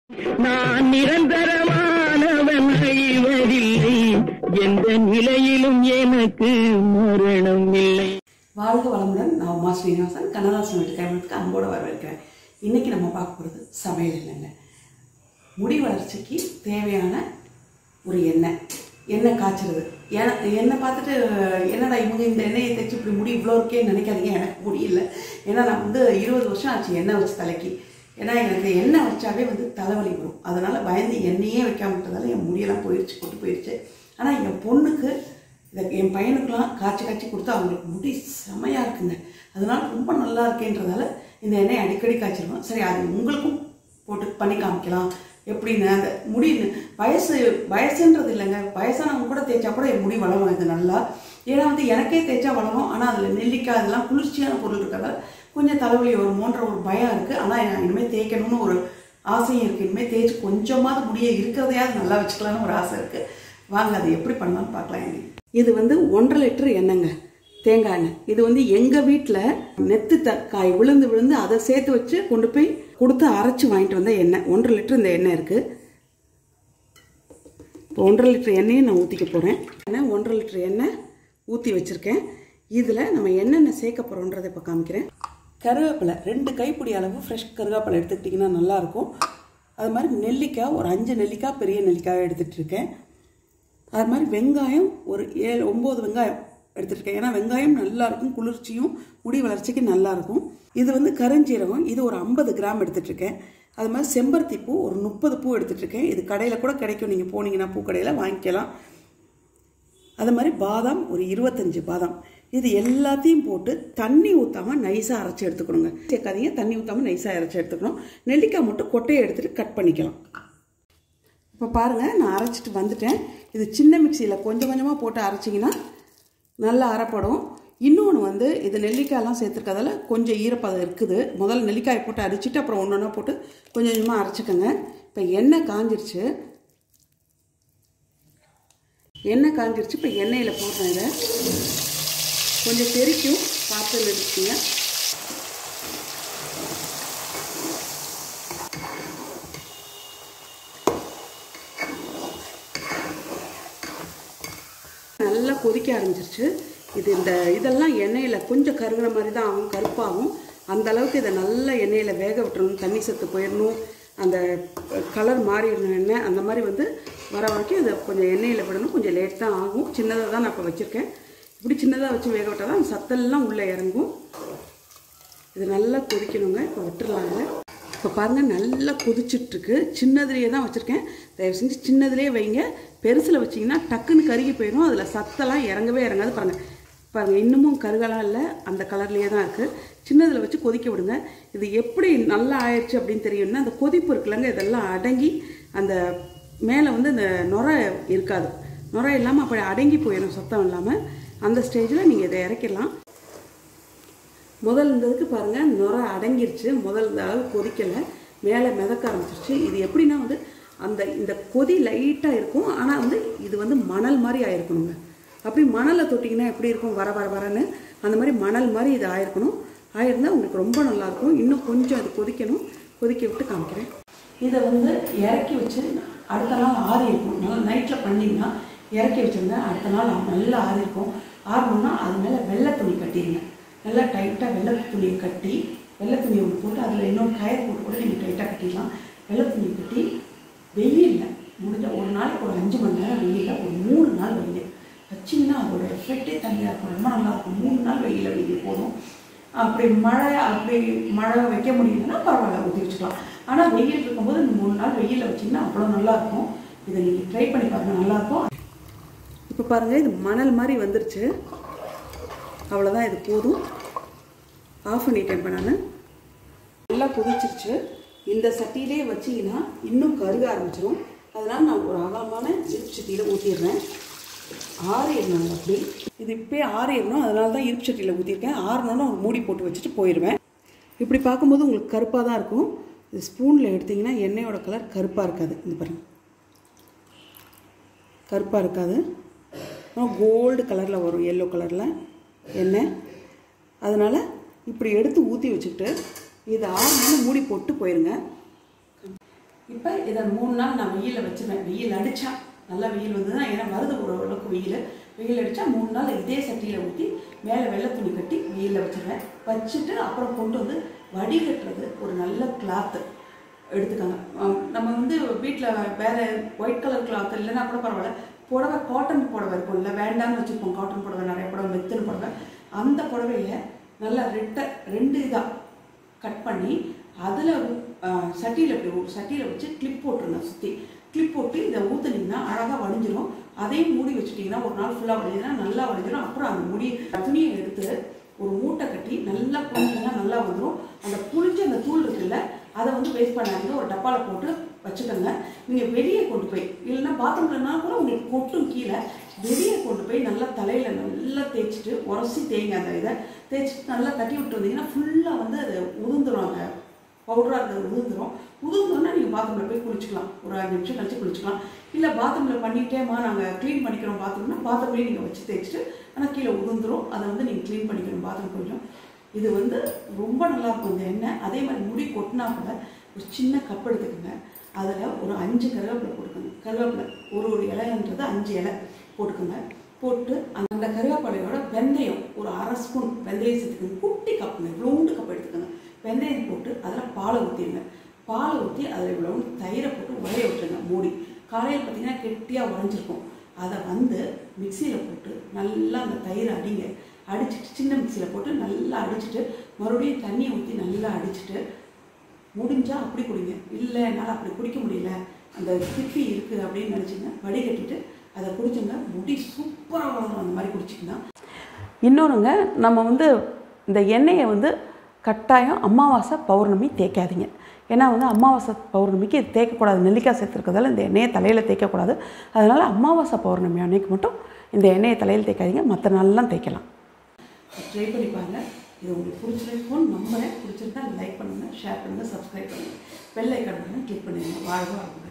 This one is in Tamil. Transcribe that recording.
நான் நிரந்தரமானவன் அழிவதில்லை எந்த நிலையிலும் எனக்கு மரணம் இல்லை வாழ்க வளமுடன் நான் உமா ஸ்ரீனிவாசன் கண்ணதாசன் வீட்டு கேமரத்துக்கு அன்போடு வரவேற்கிறேன் இன்னைக்கு நம்ம பார்க்க போகிறது சமையல் எண்ணெய் முடி வளர்ச்சிக்கு தேவையான ஒரு எண்ணெய் எண்ணெய் காய்ச்சறது ஏன்னா எண்ணெய் பார்த்துட்டு என்னடா இவங்க இந்த எண்ணெயை தைச்சு இப்படி முடி இவ்வளோ இருக்கேன்னு நினைக்காதீங்க எனக்கு முடி இல்லை ஏன்னா நான் வந்து இருபது வருஷம் ஆச்சு எண்ணெய் வச்சு தலைக்கு ஏன்னா எனக்கு எண்ணெய் வச்சாவே வந்து தலைவலி வரும் அதனால் பயந்து எண்ணெயே வைக்காம விட்டதால என் முடியெல்லாம் போயிடுச்சு கொட்டு போயிடுச்சு ஆனால் என் பொண்ணுக்கு இதை என் பையனுக்கெல்லாம் காய்ச்சி காய்ச்சி கொடுத்து அவங்களுக்கு முடி செமையாக இருக்குங்க அதனால ரொம்ப நல்லா இருக்கேன்றதால இந்த எண்ணெயை அடிக்கடி காய்ச்சிருவோம் சரி அது உங்களுக்கும் போட்டு பண்ணி காமிக்கலாம் எப்படின்னு அந்த முடி வயசு வயசுன்றது இல்லைங்க வயசானவங்க கூட தேய்ச்சா கூட என் முடி வளரும் இது நல்லா ஏன்னா வந்து எனக்கே தேய்ச்சா வளரும் ஆனால் அதில் நெல்லிக்காய் அதெல்லாம் குளிர்ச்சியான பொருள் இருக்கிறதால கொஞ்சம் தலைவலி வருமோன்ற ஒரு பயம் இருக்குது ஆனால் நான் இனிமேல் தேய்க்கணும்னு ஒரு ஆசையும் இருக்குது இனிமேல் தேய்ச்சி கொஞ்சமாவது முடிய இருக்கிறதையாவது நல்லா வச்சுக்கலாம்னு ஒரு ஆசை இருக்குது வாங்க அது எப்படி பண்ணலாம்னு பார்க்கலாம் இன்னைக்கு. இது வந்து ஒன்றரை லிட்டர் எண்ணெய்ங்க தேங்காய் எண்ணெய் இது வந்து எங்கள் வீட்டில் நெத்து தக்காய் விழுந்து விழுந்து அதை சேர்த்து வச்சு கொண்டு போய் கொடுத்து அரைச்சி வாங்கிட்டு வந்த எண்ணெய் ஒன்றரை லிட்டர் இந்த எண்ணெய் இருக்குது இப்போ ஒன்றரை லிட்டர் எண்ணெயை நான் ஊற்றிக்க போகிறேன் எண்ணெய் ஒன்றரை லிட்டர் எண்ணெய் ஊற்றி வச்சுருக்கேன் இதில் நம்ம என்னென்ன சேர்க்க போகிறோன்றதை இப்போ காமிக்கிறேன் கருவேப்பிலை ரெண்டு கைப்பிடி அளவு ஃப்ரெஷ் கருவேப்பிலை எடுத்துக்கிட்டிங்கன்னா நல்லாயிருக்கும் அது மாதிரி நெல்லிக்காய் ஒரு அஞ்சு நெல்லிக்காய் பெரிய நெல்லிக்காய் எடுத்துகிட்டு இருக்கேன் அது மாதிரி வெங்காயம் ஒரு ஏழு ஒம்பது வெங்காயம் எடுத்துருக்கேன் ஏன்னா வெங்காயம் நல்லா இருக்கும் குளிர்ச்சியும் முடி வளர்ச்சிக்கு நல்லா இருக்கும் இது வந்து கருஞ்சீரகம் இது ஒரு ஐம்பது கிராம் எடுத்துட்டு இருக்கேன் அது மாதிரி செம்பருத்தி பூ ஒரு முப்பது பூ எடுத்துட்டு இருக்கேன் இது கடையில் கூட கிடைக்கும் நீங்கள் போனீங்கன்னா பூக்கடையில் வாங்கிக்கலாம் அது மாதிரி பாதாம் ஒரு இருபத்தஞ்சு பாதாம் இது எல்லாத்தையும் போட்டு தண்ணி ஊற்றாமல் நைஸாக அரைச்சி எடுத்துக்கணுங்க சேர்க்காதீங்க தண்ணி ஊற்றாமல் நைஸாக அரைச்சி எடுத்துக்கணும் நெல்லிக்காய் மட்டும் கொட்டையை எடுத்துகிட்டு கட் பண்ணிக்கலாம் இப்போ பாருங்கள் நான் அரைச்சிட்டு வந்துட்டேன் இது சின்ன மிக்சியில் கொஞ்சம் கொஞ்சமாக போட்டு அரைச்சிங்கன்னா நல்லா அரைப்படும் இன்னொன்று வந்து இது நெல்லிக்காயெல்லாம் சேர்த்துருக்கதால கொஞ்சம் ஈரப்பதம் இருக்குது முதல்ல நெல்லிக்காயை போட்டு அரைச்சிட்டு அப்புறம் ஒன்று ஒன்றா போட்டு கொஞ்சம் கொஞ்சமாக அரைச்சிக்கோங்க இப்போ எண்ணெய் காஞ்சிருச்சு எண்ணெய் காஞ்சிருச்சு இப்போ எண்ணெயில் போடுறேன் இதை கொஞ்சம் தெறிக்கும் பார்த்து நிறுத்திங்க நல்லா கொதிக்க ஆரம்பிச்சிருச்சு இது இந்த இதெல்லாம் எண்ணெயில் கொஞ்சம் கருகிற மாதிரி தான் ஆகும் கருப்பாகும் அந்த அளவுக்கு இதை நல்லா எண்ணெயில் வேக விட்டுறணும் தண்ணி சத்து போயிடணும் அந்த கலர் மாறிடணும் எண்ணெய் அந்த மாதிரி வந்து வர வரைக்கும் இதை கொஞ்சம் எண்ணெயில் விடணும் கொஞ்சம் லேட் தான் ஆகும் சின்னதாக தான் நான் இப்போ வச்சுருக்கேன் இப்படி சின்னதாக வச்சு வேக விட்டால் தான் அந்த சத்தெல்லாம் உள்ளே இறங்கும் இது நல்லா கொதிக்கணுங்க இப்போ விட்டுறலாங்க இப்போ பாருங்கள் நல்லா கொதிச்சிட்ருக்கு சின்னதுலேயே தான் வச்சுருக்கேன் தயவு செஞ்சு சின்னதுலேயே வைங்க பெருசில் வச்சிங்கன்னா டக்குன்னு கருகி போயிடும் அதில் சத்தெல்லாம் இறங்கவே இறங்காது பாருங்கள் பாருங்கள் இன்னமும் கருகலாம் இல்லை அந்த கலர்லேயே தான் இருக்குது சின்னதில் வச்சு கொதிக்க விடுங்க இது எப்படி நல்லா ஆயிடுச்சு அப்படின்னு தெரியும்னா அந்த கொதிப்பு இருக்குல்லங்க இதெல்லாம் அடங்கி அந்த மேலே வந்து இந்த நுரை இருக்காது நுரை இல்லாமல் அப்படி அடங்கி போயிடும் சத்தம் இல்லாமல் அந்த ஸ்டேஜில் நீங்கள் இதை இறக்கிடலாம் முதல் இருந்ததுக்கு பாருங்கள் நுரை அடங்கிருச்சு முதல் இந்த அளவு கொதிக்கலை மேலே மிதக்க ஆரம்பிச்சிருச்சு இது எப்படின்னா வந்து அந்த இந்த கொதி லைட்டாக இருக்கும் ஆனால் வந்து இது வந்து மணல் மாதிரி ஆயிருக்கணுங்க அப்படி மணலை தொட்டிங்கன்னா எப்படி இருக்கும் வர வர வரன்னு அந்த மாதிரி மணல் மாதிரி இது ஆயிருக்கணும் ஆயிருந்தால் உங்களுக்கு ரொம்ப நல்லாயிருக்கும் இன்னும் கொஞ்சம் அது கொதிக்கணும் கொதிக்க விட்டு காமிக்கிறேன் இதை வந்து இறக்கி வச்சு அடுத்த நாள் ஆறி இருக்கும் நல்லா நைட்டில் பண்ணிங்கன்னா இறக்கி வச்சுருங்க அடுத்த நாள் நல்லா ஆறி இருக்கும் ஆறணும்னா அது மேலே வெள்ளை துணி கட்டிடுங்க நல்லா டைட்டாக வெள்ளை துணியை கட்டி வெள்ளை துணி ஒன்று போட்டு அதில் இன்னொரு கயர் போட்டு கூட நீங்கள் டைட்டாக கட்டிடலாம் வெள்ளை துணி கட்டி வெயிலில் முடிஞ்ச ஒரு நாளைக்கு ஒரு அஞ்சு மணி நேரம் வெயிலில் ஒரு மூணு நாள் வெயில் வச்சிங்கன்னா அதோட எஃபெக்டே தனியாக இருக்கும் ரொம்ப நல்லாயிருக்கும் மூணு நாள் வெயிலில் வெயில் போதும் அப்படி மழை அப்படி மழை வைக்க முடியலன்னா பரவாயில்ல ஊற்றி வச்சுக்கலாம் ஆனால் வெயில் இருக்கும்போது இந்த மூணு நாள் வெயிலில் வச்சிங்கன்னா அவ்வளோ நல்லாயிருக்கும் இதை நீங்கள் ட்ரை பண்ணி பாருங்கள் நல்லாயிருக்கும் இப்போ பாருங்கள் இது மணல் மாதிரி வந்துருச்சு அவ்வளோதான் இது போதும் ஆஃப் பண்ணிட்டேன் இப்போ நான் நல்லா கொதிச்சிருச்சு இந்த சட்டியிலே வச்சிங்கன்னா இன்னும் கருக ஆரம்பிச்சிடும் அதனால் நான் ஒரு அகலமான இருப்பு சட்டியில் ஊற்றிடுறேன் ஆறிடணும் அப்படி இது இப்போயே ஆறிடணும் அதனால தான் இருப்பு சட்டியில் ஊற்றிருக்கேன் ஆறினோன்னு ஒரு மூடி போட்டு வச்சுட்டு போயிடுவேன் இப்படி பார்க்கும்போது உங்களுக்கு கருப்பாக தான் இருக்கும் இது ஸ்பூனில் எடுத்திங்கன்னா எண்ணெயோட கலர் கருப்பாக இருக்காது இந்த பாருங்க கருப்பாக இருக்காது கோல்டு கலரில் வரும் எல்லோ கலரில் எண்ணெய் அதனால் இப்படி எடுத்து ஊற்றி வச்சுக்கிட்டு இது ஆறுனாலும் மூடி போட்டு போயிருங்க இப்போ இதை மூணு நாள் நான் வெயிலில் வச்சிருவேன் வெயில் அடித்தா நல்லா வெயில் வந்ததுன்னா ஏன்னா வருது ஒரு அளவுக்கு வெயில் வெயில் அடித்தா மூணு நாள் இதே சட்டியில் ஊற்றி மேலே வெள்ளை துணி கட்டி வெயிலில் வச்சிருவேன் வச்சுட்டு அப்புறம் கொண்டு வந்து வடிகட்டுறது ஒரு நல்ல கிளாத்து எடுத்துக்கோங்க அஹ் நம்ம வந்து வீட்டில் வேற ஒயிட் கலர் கிளாத் இல்லைன்னா கூட பரவாயில்ல புடவை காட்டன் புடவை இருக்கும்ல வேண்டாம்னு வச்சுருப்போம் காட்டன் புடவை நிறைய புடவை மெத்துன்னு புடவை அந்த புடவைய நல்லா ரெட்டை ரெண்டு இதாக கட் பண்ணி அதில் சட்டியில் இப்படி ஒரு சட்டியில் வச்சு கிளிப் போட்டுருங்க சுற்றி கிளிப் போட்டு இதை ஊற்றுனீங்கன்னா அழகாக வடிஞ்சிரும் அதையும் மூடி வச்சுட்டிங்கன்னா ஒரு நாள் ஃபுல்லாக வடிஞ்சினா நல்லா வடிஞ்சிரும் அப்புறம் அந்த முடி துணியை எடுத்து ஒரு மூட்டை கட்டி நல்லா புழிஞ்சிங்கன்னா நல்லா வந்துடும் அந்த புழிஞ்ச அந்த தூள் இருக்குல்ல அதை வந்து வேஸ்ட் பண்ணாதீங்க ஒரு டப்பாவில் போட்டு வச்சுக்கோங்க நீங்கள் வெளியே கொண்டு போய் இல்லைன்னா பாத்ரூம்லனா கூட உங்களுக்கு கொட்டும் கீழே வெளியே கொண்டு போய் நல்லா தலையில் நல்லா தேய்ச்சிட்டு உரசி தேய்ங்க அந்த இதை தேய்ச்சிட்டு நல்லா தட்டி விட்டு வந்தீங்கன்னா ஃபுல்லாக வந்து அது உதிர்ந்துரும் அந்த பவுடராக இருக்கிறது உதிர்ந்துரும் உதிர்ந்தோன்னா நீங்கள் பாத்ரூமில் போய் குளிச்சுக்கலாம் ஒரு அஞ்சு நிமிஷம் கழிச்சு குளிச்சுக்கலாம் இல்லை பாத்ரூமில் பண்ணிட்டேமா நாங்கள் க்ளீன் பண்ணிக்கிறோம் பாத்ரூம்னா பாத்ரூம்லேயே நீங்கள் வச்சு தேய்ச்சிட்டு ஆனால் கீழே உதிர்ந்துரும் அதை வந்து நீங்கள் க்ளீன் பண்ணிக்கணும் பாத்ரூம் கொஞ்சம் இது வந்து ரொம்ப நல்லா இருக்கும் இந்த எண்ணெய் அதே மாதிரி முடி கொட்டினா கூட ஒரு சின்ன கப் எடுத்துக்கோங்க அதில் ஒரு அஞ்சு கருவேப்பிலை போட்டுக்கோங்க கருவேப்பிலை ஒரு ஒரு இலைன்றது அஞ்சு இலை போட்டுக்கோங்க போட்டு அந்த கருவேப்பிலையோட வெந்தயம் ஒரு அரை ஸ்பூன் வெந்தயம் சேர்த்துக்கோங்க குட்டி கப்புங்க இவ்வளோண்டு கப் எடுத்துக்கோங்க வெந்தயம் போட்டு அதில் பாலை ஊற்றிடுங்க பாலை ஊற்றி அதில் இவ்வளோ தயிரை போட்டு உரைய விட்டுருங்க மூடி காலையில் பார்த்தீங்கன்னா கெட்டியாக உறைஞ்சிருக்கும் அதை வந்து மிக்சியில் போட்டு நல்லா அந்த தயிரை அடிங்க அடிச்சிட்டு சின்ன மிக்சியில் போட்டு நல்லா அடிச்சிட்டு மறுபடியும் தண்ணியை ஊற்றி நல்லா அடிச்சிட்டு முடிஞ்சால் அப்படி குடிங்க இல்லை என்னால் அப்படி குடிக்க முடியல அந்த திப்பி இருக்குது அப்படின்னு நினச்சிங்க வடிகட்டிட்டு அதை குடிச்சுங்க முடி சூப்பராக வளரும் அந்த மாதிரி குடிச்சிங்கன்னா இன்னொன்றுங்க நம்ம வந்து இந்த எண்ணெயை வந்து கட்டாயம் அமாவாசை பௌர்ணமி தேய்க்காதீங்க ஏன்னா வந்து அமாவாசை பௌர்ணமிக்கு இது தேய்க்கக்கூடாது நெல்லிக்காய் சேர்த்துருக்கிறதால இந்த எண்ணெயை தலையில் தேய்க்கக்கூடாது அதனால் அமாவாசை பௌர்ணமி அன்னைக்கு மட்டும் இந்த எண்ணெயை தலையில் தேய்க்காதீங்க மற்ற நாள்லாம் தேய்க்கலாம் ட்ரை பண்ணி பாருங்கள் இது உங்களுக்கு பிடிச்சிருக்கும்னு நம்புறேன் பிடிச்சிருந்தா லைக் பண்ணுங்கள் ஷேர் பண்ணுங்கள் சப்ஸ்கிரைப் பண்ணுங்கள் பெல் ஐக்கான் பண்ணுங்கள் கிளிக் பண்ணுங்கள் வாழ்வா இருக்கும்